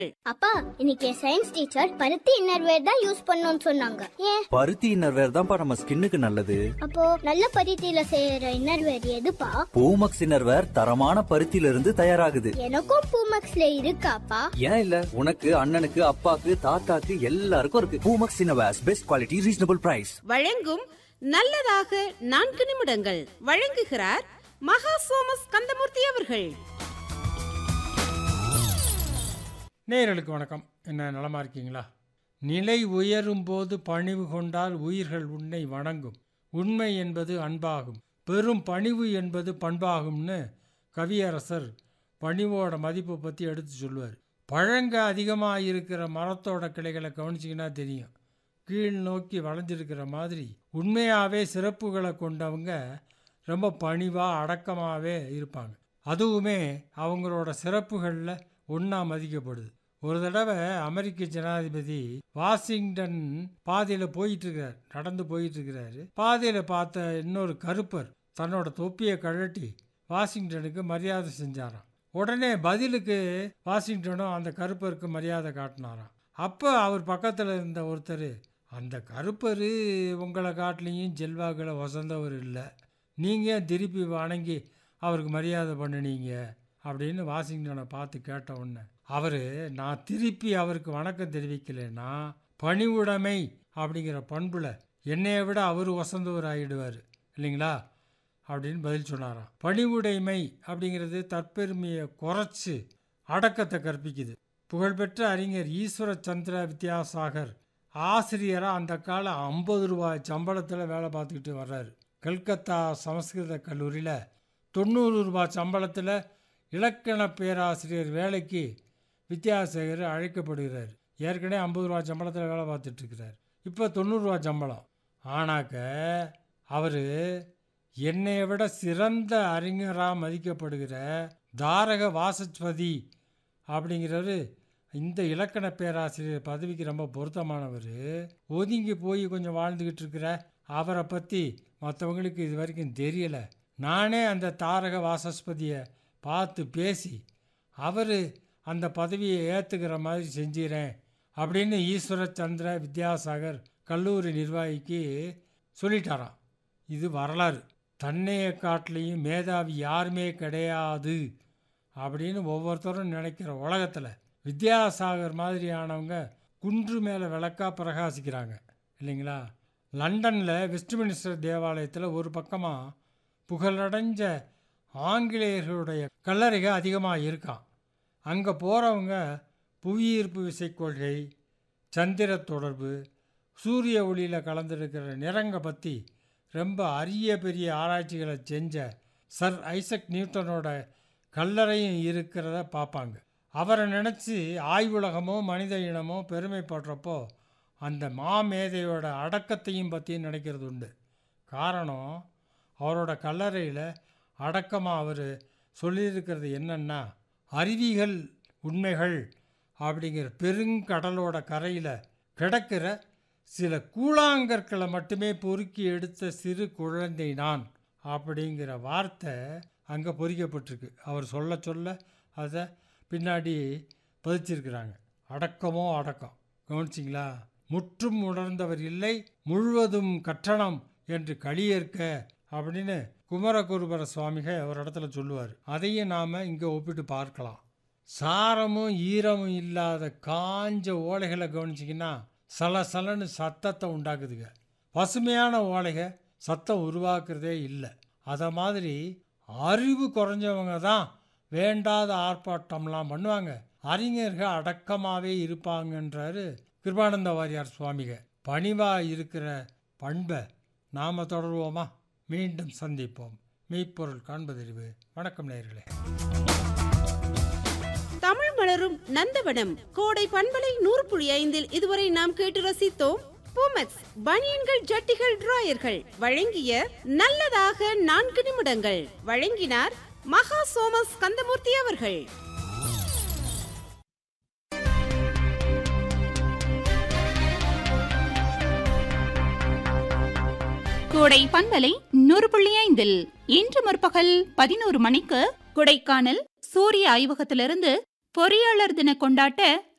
அப்பா இன்னைக்கு science teacher பருத்தி இன்னர்வேர் தான் யூஸ் பண்ணணும்னு சொன்னாங்க ஏன் பருத்தி இன்னர்வேர் தான்ப்பா நம்ம ஸ்கின்னுக்கு நல்லது அப்போ நல்ல பருத்தியில செய்யற இன்னர்வேர் எதுப்பா பூமக்ஸ் இன்னர்வேர் தரமான பருத்தியில இருந்து தயாராகுது எனக்கும் பூமக்ஸ்ல இருக்காப்பா ஏன் இல்ல உனக்கு அண்ணனுக்கு அப்பாக்கு தாத்தாக்கு எல்லாருக்கும் இருக்கு Poomex innerwears best quality reasonable price வழங்கும் நல்லதாக நான்கு நிமிடங்கள் வழங்குகிறார் மகா சோமஸ் கந்தமூர்த்தி அவர்கள் நேயர்களுக்கு வணக்கம் என்ன நலமா இருக்கீங்களா நிலை உயரும் போது பணிவு கொண்டால் உயிர்கள் உன்னை வணங்கும் உண்மை என்பது அன்பாகும் பெரும் பணிவு என்பது பண்பாகும்னு கவியரசர் பணிவோட மதிப்பை பற்றி எடுத்து சொல்லுவார் பழங்க அதிகமாக இருக்கிற மரத்தோட கிளைகளை கவனிச்சிங்கன்னா தெரியும் கீழ் நோக்கி வளைஞ்சிருக்கிற மாதிரி உண்மையாகவே சிறப்புகளை கொண்டவங்க ரொம்ப பணிவாக அடக்கமாகவே இருப்பாங்க அதுவுமே அவங்களோட சிறப்புகளில் ஒன்றா மதிக்கப்படுது ஒரு தடவை அமெரிக்க ஜனாதிபதி வாஷிங்டன் பாதையில் போயிட்டு இருக்கார் நடந்து போயிட்டு இருக்கிறாரு பாதையில் பார்த்த இன்னொரு கருப்பர் தன்னோட தொப்பியை கழட்டி வாஷிங்டனுக்கு மரியாதை செஞ்சாராம் உடனே பதிலுக்கு வாஷிங்டனும் அந்த கருப்பருக்கு மரியாதை காட்டினாராம் அப்போ அவர் பக்கத்தில் இருந்த ஒருத்தர் அந்த கருப்பர் உங்களை காட்டிலையும் செல்வாக்களை வசந்தவர் இல்லை நீங்கள் திருப்பி வணங்கி அவருக்கு மரியாதை பண்ணினீங்க அப்படின்னு வாஷிங்டனை பார்த்து கேட்ட உடனே அவர் நான் திருப்பி அவருக்கு வணக்கம் தெரிவிக்கலைன்னா பணிவுடைமை அப்படிங்கிற பண்புல என்னைய விட அவர் வசந்தவர் ஆகிடுவார் இல்லைங்களா அப்படின்னு பதில் சொன்னாராம் பணிவுடைமை அப்படிங்கிறது தற்பெருமையை குறைச்சி அடக்கத்தை கற்பிக்குது புகழ்பெற்ற அறிஞர் ஈஸ்வர சந்திர வித்யாசாகர் ஆசிரியராக அந்த கால ஐம்பது ரூபாய் சம்பளத்தில் வேலை பார்த்துக்கிட்டு வர்றாரு கல்கத்தா சமஸ்கிருத கல்லூரியில் தொண்ணூறு ரூபாய் சம்பளத்தில் இலக்கண பேராசிரியர் வேலைக்கு வித்யாசாகர் அழைக்கப்படுகிறார் ஏற்கனவே ஐம்பது ரூபா சம்பளத்தில் வேலை பார்த்துட்ருக்கிறார் இப்போ தொண்ணூறுரூவா சம்பளம் ஆனாக்க அவர் என்னை விட சிறந்த அறிஞராக மதிக்கப்படுகிற தாரக வாசஸ்பதி அப்படிங்கிறவர் இந்த இலக்கண பேராசிரியர் பதவிக்கு ரொம்ப பொருத்தமானவர் ஒதுங்கி போய் கொஞ்சம் வாழ்ந்துக்கிட்டு இருக்கிற அவரை பற்றி மற்றவங்களுக்கு இது வரைக்கும் தெரியலை நானே அந்த தாரக வாசஸ்பதியை பார்த்து பேசி அவர் அந்த பதவியை ஏற்றுக்கிற மாதிரி செஞ்சிறேன் அப்படின்னு ஈஸ்வர சந்திர வித்யாசாகர் கல்லூரி நிர்வாகிக்கு சொல்லிட்டாராம் இது வரலாறு தன்னைய காட்டிலையும் மேதாவி யாருமே கிடையாது அப்படின்னு ஒவ்வொருத்தரும் நினைக்கிற உலகத்தில் வித்யாசாகர் மாதிரியானவங்க குன்று மேலே விளக்கா பிரகாசிக்கிறாங்க இல்லைங்களா லண்டனில் வெஸ்ட்மினிஸ்டர் தேவாலயத்தில் ஒரு பக்கமாக புகழடைஞ்ச ஆங்கிலேயர்களுடைய கல்லறைகள் அதிகமாக இருக்கான் அங்கே போகிறவங்க புவியீர்ப்பு விசை கொள்கை சந்திர தொடர்பு சூரிய ஒளியில் கலந்துருக்கிற நிறங்க பற்றி ரொம்ப அரிய பெரிய ஆராய்ச்சிகளை செஞ்ச சர் ஐசக் நியூட்டனோட கல்லறையும் இருக்கிறத பார்ப்பாங்க அவரை நினச்சி ஆய்வுலகமோ மனித இனமோ பெருமைப்படுறப்போ அந்த மாமேதையோட அடக்கத்தையும் பற்றியும் நினைக்கிறது உண்டு காரணம் அவரோட கல்லறையில் அடக்கமாக அவர் சொல்லியிருக்கிறது என்னென்னா அறிவிகள் உண்மைகள் அப்படிங்கிற பெருங்கடலோட கரையில் கிடக்கிற சில கூழாங்கற்களை மட்டுமே பொறுக்கி எடுத்த சிறு குழந்தை நான் அப்படிங்கிற வார்த்தை அங்கே பொறிக்கப்பட்டிருக்கு அவர் சொல்ல சொல்ல அதை பின்னாடி பதிச்சிருக்கிறாங்க அடக்கமோ அடக்கம் கவனிச்சிங்களா முற்றும் உணர்ந்தவர் இல்லை முழுவதும் கட்டணம் என்று களியேற்க அப்படின்னு குமரகுருபர சுவாமிக ஒரு இடத்துல சொல்லுவார் அதையும் நாம் இங்கே ஒப்பிட்டு பார்க்கலாம் சாரமும் ஈரமும் இல்லாத காஞ்ச ஓலைகளை கவனிச்சிங்கன்னா சலசலன்னு சத்தத்தை உண்டாக்குதுங்க பசுமையான ஓலைக சத்தம் உருவாக்குறதே இல்லை அதை மாதிரி அறிவு குறைஞ்சவங்க தான் வேண்டாத ஆர்ப்பாட்டம்லாம் பண்ணுவாங்க அறிஞர்கள் அடக்கமாகவே இருப்பாங்கன்றாரு கிருபானந்த வாரியார் சுவாமிக பணிவாக இருக்கிற பண்பை நாம் தொடருவோமா மீண்டும் சந்திப்போம் மெய்ப்பொருள் காண்பதறிவு வணக்கம் நேயர்களே தமிழ் மலரும் நந்தவனம் கோடை பண்பலை நூறு புள்ளி ஐந்தில் இதுவரை நாம் கேட்டு ரசித்தோம் பூமெக்ஸ் பனியன்கள் ஜட்டிகள் டிராயர்கள் வழங்கிய நல்லதாக நான்கு நிமிடங்கள் வழங்கினார் மகா சோமஸ் கந்தமூர்த்தி அவர்கள் கோடை பண்பலை நூறு புள்ளி ஐந்தில் இன்று முற்பகல் பதினோரு மணிக்கு கொடைக்கானல் சூரிய ஆய்வகத்திலிருந்து பொறியாளர் தின கொண்டாட்ட